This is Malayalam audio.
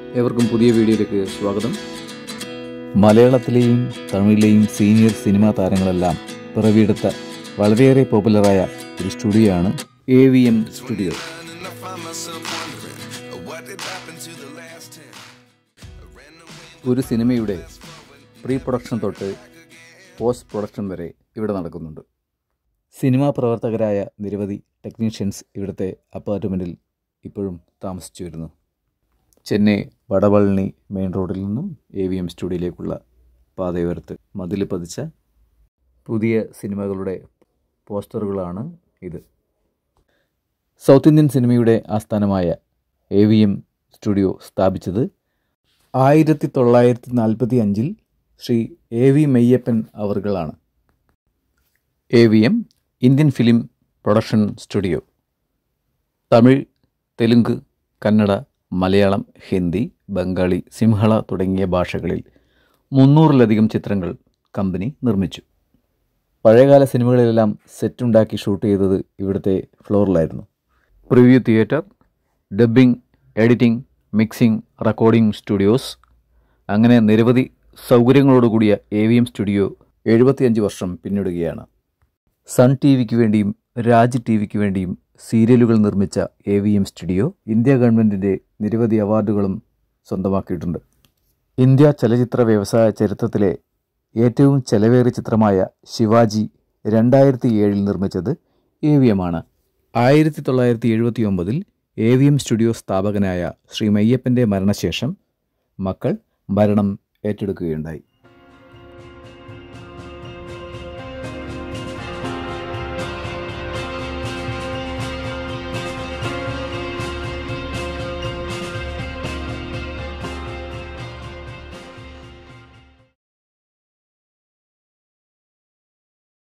ഏവർക്കും പുതിയ വീഡിയോയിലേക്ക് സ്വാഗതം മലയാളത്തിലെയും തമിഴിലെയും സീനിയർ സിനിമാ താരങ്ങളെല്ലാം പിറവിയെടുത്ത വളരെയേറെ പോപ്പുലറായ ഒരു സ്റ്റുഡിയോ ആണ് A V M studio and I find myself wondering what did happen to the last ten. I ran away. ഒരു സിനിമയുടെ പ്രീ പ്രൊഡക്ഷൻ തൊട്ട് പോസ്റ്റ് പ്രൊഡക്ഷൻ വരെ ഇവിടെ നടക്കുന്നുണ്ട് സിനിമാ പ്രവർത്തകരായ നിരവധി ടെക്നീഷ്യൻസ് ഇവിടുത്തെ അപ്പാർട്ട്മെൻറ്റിൽ ഇപ്പോഴും താമസിച്ചു വരുന്നു ചെന്നൈ വടവള്ളി മെയിൻ റോഡിൽ നിന്നും എ വി എം സ്റ്റുഡിയോയിലേക്കുള്ള പാതയോരത്ത് മതിൽ പതിച്ച പുതിയ സിനിമകളുടെ പോസ്റ്ററുകളാണ് ഇത് സൗത്ത് ഇന്ത്യൻ സിനിമയുടെ ആസ്ഥാനമായ എ വി എം സ്റ്റുഡിയോ സ്ഥാപിച്ചത് ആയിരത്തി തൊള്ളായിരത്തി നാൽപ്പത്തി അഞ്ചിൽ ശ്രീ എ വി മെയ്യപ്പൻ അവർകളാണ് A V M Indian film production studio Tamil Telugu Kannada Malayalam Hindi Bengali Sinhala തുടങ്ങിയ ഭാഷകളിൽ മുന്നൂറിലധികം ചിത്രങ്ങൾ കമ്പനി നിർമ്മിച്ചു പഴയകാല സിനിമകളിലെല്ലാം സെറ്റുണ്ടാക്കി ഷൂട്ട് ചെയ്തത് ഇവിടുത്തെ ഫ്ലോറിലായിരുന്നു preview theatre dubbing editing mixing recording studios അങ്ങനെ നിരവധി സൗകര്യങ്ങളോടുകൂടിയ എ വി എം സ്റ്റുഡിയോ എഴുപത്തിയഞ്ച് വർഷം പിന്നിടുകയാണ് സൺ ടി വിക്ക് വേണ്ടിയും രാജ് ടി വിക്ക് വേണ്ടിയും സീരിയലുകൾ നിർമ്മിച്ച A V M studio India ഗവൺമെൻറ്റിൻ്റെ നിരവധി അവാർഡുകളും സ്വന്തമാക്കിയിട്ടുണ്ട് ഇന്ത്യ ചലച്ചിത്ര വ്യവസായ ചരിത്രത്തിലെ ഏറ്റവും ചെലവേറിയ ചിത്രമായ ശിവാജി രണ്ടായിരത്തി ഏഴിൽ നിർമ്മിച്ചത് എ വി എം ആണ് ആയിരത്തി തൊള്ളായിരത്തി എഴുപത്തി ഒമ്പതിൽ എ വി എം സ്റ്റുഡിയോ സ്ഥാപകനായ ശ്രീ മയ്യപ്പൻ്റെ മരണശേഷം മക്കൾ ഭരണം ഏറ്റെടുക്കുകയുണ്ടായി